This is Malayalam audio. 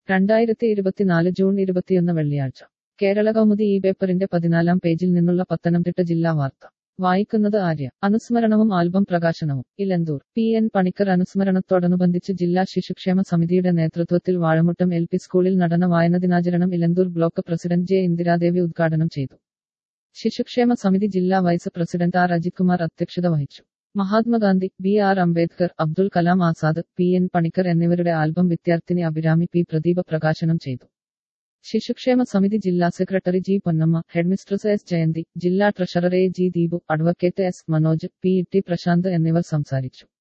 രണ്ടായിരത്തി ഇരുപത്തിനാല് ജൂൺ ഇരുപത്തിയൊന്ന് വെള്ളിയാഴ്ച കേരള കൗമുദി ഈ പേപ്പറിന്റെ പതിനാലാം പേജിൽ നിന്നുള്ള പത്തനംതിട്ട ജില്ലാ വാർത്ത വായിക്കുന്നത് ആര്യ അനുസ്മരണവും ആൽബം പ്രകാശനവും ഇലന്തൂർ പി എൻ പണിക്കർ അനുസ്മരണത്തോടനുബന്ധിച്ച് ജില്ലാ ശിശുക്ഷേമ സമിതിയുടെ നേതൃത്വത്തിൽ വാഴമുട്ടം എൽ പി സ്കൂളിൽ നടന്ന വായനദിനാചരണം Elanthoor block president J Indiradevi ഉദ്ഘാടനം ചെയ്തു ശിശുക്ഷേമ സമിതി ജില്ലാ vice president R Ajith Kumar അധ്യക്ഷത വഹിച്ചു Mahatma Gandhi B R Ambedkar Abdul Kalam Azad P N Panicker എന്നിവരുടെ ആൽബം വിദ്യാർത്ഥിനി അഭിരാമി പി പ്രദീപ പ്രകാശനം ചെയ്തു ശിശുക്ഷേമ സമിതി ജില്ലാ secretary G Ponnamma headmistress S Jayanthi ജില്ലാ treasurer A G Deepu advocate S Manoj P T Prashanth എന്നിവർ സംസാരിച്ചു